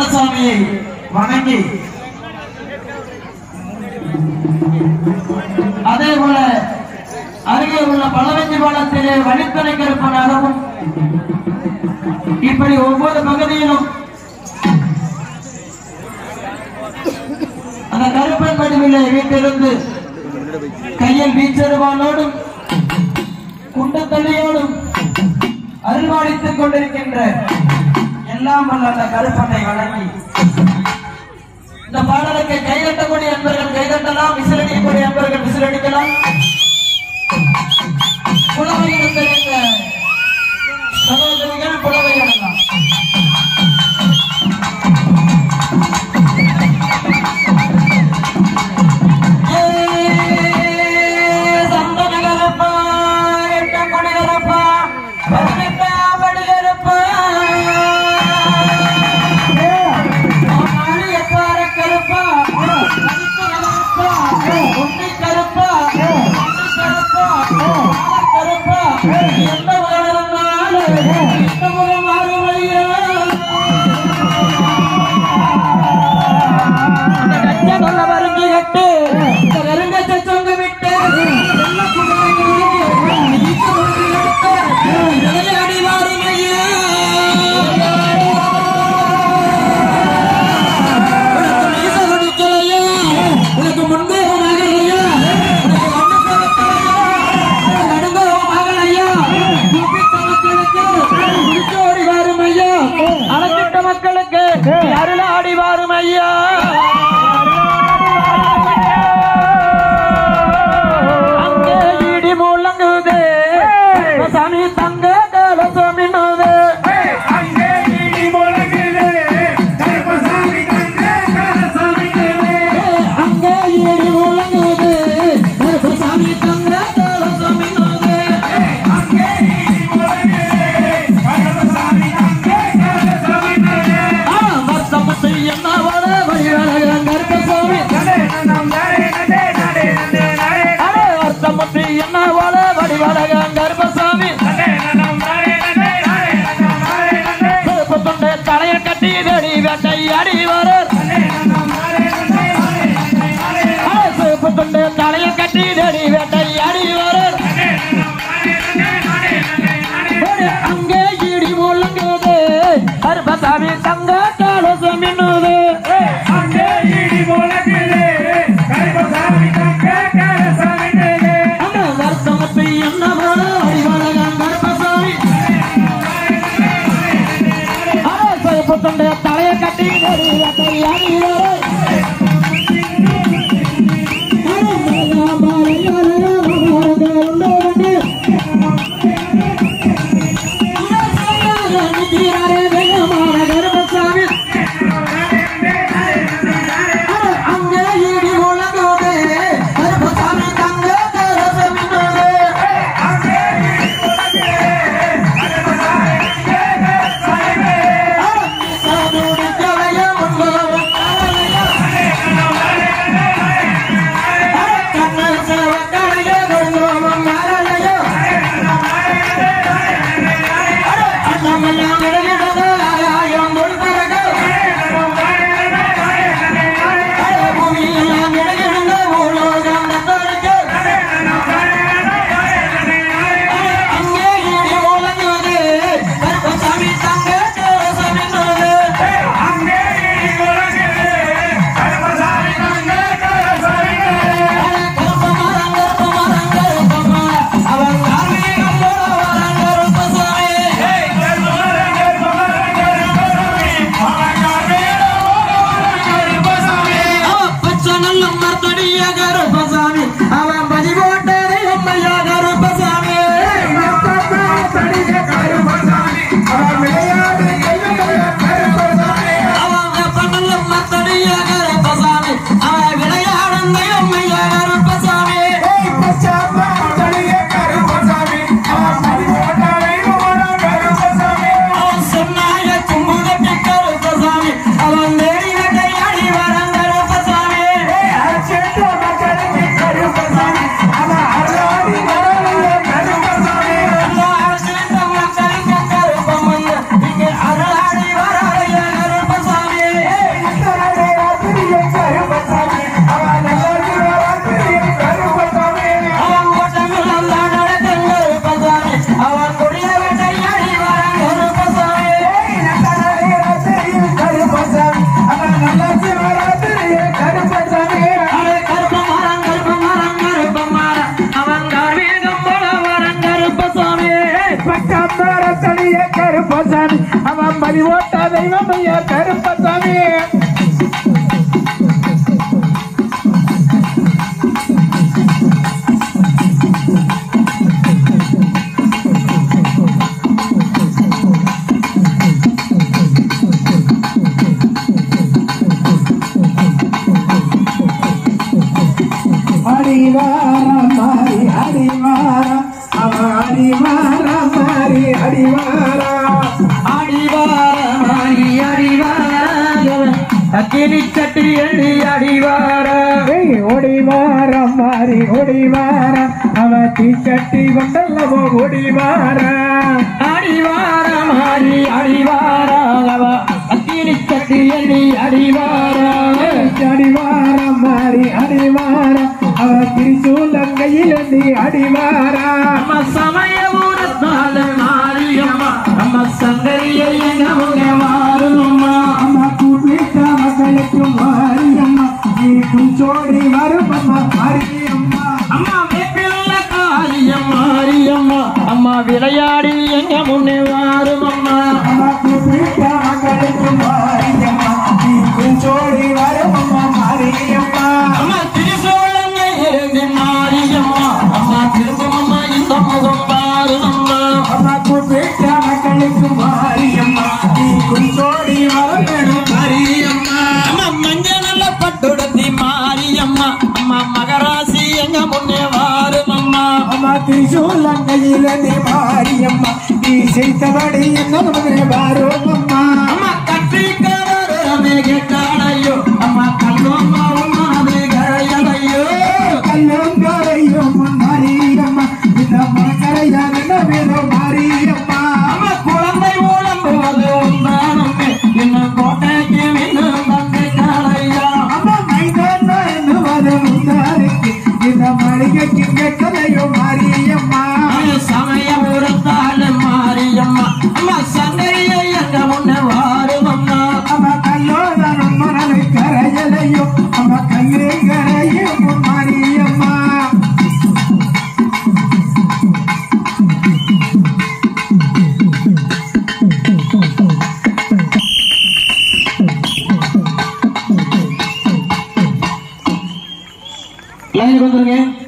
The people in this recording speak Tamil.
கருப்பணசாமியை வணங்கி அதே போல அருகே உள்ள பழவஞ்சி பாலத்திலே வழித்துணை கருப்பனாகவும் இப்படி ஒவ்வொரு பகுதியிலும் அந்த கருப்பன் வடிவிலே வீட்டிலிருந்து கையில் வீச்சருவானோடும் குண்டத்தள்ளியோடும் அருள்வாடித்துக் கொண்டிருக்கின்ற எல்லாம் வல்ல அந்த கருப்பனை வழங்கி இந்த பாடலுக்கு கைதட்டக்கூடிய அன்பர்கள் கைதட்டலாம் விசிலடிக்கக்கூடிய அன்பர்கள் விசிலடிக்கலாம் புலவையிடம் தெரிந்த சகோதரிகள் புலவையிடலாம் சந்தனகரப்பா எட்ட கொடிகரப்பா பதினெட்டா வடிகரப்பா எப்பார கருப்பா கருப்பா உண்மை கருப்பா கருப்பா கருப்பா எந்த உலகம் எந்த முகம் மாறுமையா இந்த கச்சை கொள்ள வருங்கி கட்டு இந்த வெறுங்கச்சை சொங்க விட்டு எல்லா குதிரைகளும் ஈக்க ஒன்று எடுத்து இதனை அடி மாறுமையா உனக்கு மீச குடிக்கலையா உனக்கு முன்பேகம் ஆகலையா உனக்கு வண்ண பிறக்கலையா உனக்கு நடுங்கோகம் ஆகலையா கூப்பிட்ட மக்களுக்கு முடிச்சோடி வரும் ஐயா அழைச்சிட்ட மக்களுக்கு அருளாடி வரும் ஐயா அங்கே இடி முழங்குது சாமி தங்க கலசமின்னுது அங்கே இடி முழங்குது சாமி தங்க கலசமின்னுது வருஷம் என்ன வர வழிவரகன் கருப்பசாமி அடே வருஷம் என்ன வர வழிவரகன் கருப்பசாமி சிறப்பு தொண்டை தலையை கட்டி வெடி வேட்டை அடி வர சிறப்பு தொண்டை தலையை கட்டி வெடி வேட்டை அடி வர அங்கே இடி முழங்குது கருப்பசாமி தங்க கலசம் என்னது அந்த வருஷமத்து என்ன வர வழிவரகன் கருப்பசாமி அடே சிறப்பு தொண்டை தலையை கட்டி வெடி வேட்டை அடி வர கலையா போட்ட தெய்வம் ஐயா கருப்பசாமி அடிவாரம் மாறி அடிவாரம் அவ அடிவாரம் மாறி அடிவாரம் அடிவார மாறி அடிவார அக்கினி சட்டி எண்ணி அடிவார ஏய், ஒடிவாரம் மாறி ஒடிவாரம் அவ தீச்சட்டி கொண்டல்லவோ ஒடிவாரம் அடிவார மாறி அடிவார அவ அக்கினி சட்டி எண்ணி அடிவார அடிவாரம் மாறி அடிவாரம் அவ திரிசூலங்கையில் நீ அடிவாரம் நம்ம சமய ஊரத்தால மாரியம்மா நம்ம சங்கரியை எங்க முக மாறும்மா அம்மா கூப்பிட்ட மக்களுக்கு மாரியம்மா நீ குஞ்சோடி வரும் அம்மா மாரியம்மா அம்மா வேப்பில்ல காரியம் மாரியம்மா அம்மா விளையாடி எங்க முன்னே வாரும் அம்மா அம்மா கூப்பிட்ட மக்களுக்கு மாரியம்மா நீ குஞ்சோடி வரும் அம்மா மாரியம்மா அம்மா திருசோழங்க இருந்து மாரியம்மா அம்மா திரும்பம் அம்மா இந்த முகம் பாரும் அம்மா அம்மா கூப்பிட்ட மக்களுக்கு மாரியம்மா நீ குஞ்சோடி வரும் வேணும் மாரியம்மா அம்மா மஞ்ச நல்ல பட்டுடத்தி மாரியம்மா அம்மா மகராசி எங்க முன்னே வாரும் அம்மா அம்மா திரிசூலங்கையில நீ மாரியம்மா நீ செய்தபடி என்ன மகனே வாரும் அம்மா அம்மா கட்டிக்காரமே கேட்டாளையோ அம்மா கண்ணம்மா உமாது கரையடையோ கல்லங்கரையும் மாரியம்மா இந்த மகரையான வேணும் மாரியம்மா அம்மா குழந்தை உடம்புவது உண்டானமே இன்னும் கோட்டைக்கு இன்னும் தந்தை காளையா அம்மா மைதான என்னுவது முந்தாருக்கு இந்த மளிகைக்கு கட்டளையும் மாரியம்மா சமய உரத்தால மாரியம்மா அம்மா சங்கரியை எங்க முன்ன வாரும் அம்மா அம்மா கல்லோதனம் மணலை கரையலையும் அம்மா கல்லீங்கரையும் மாரியம்மா லைனுக்கு வந்துருங்க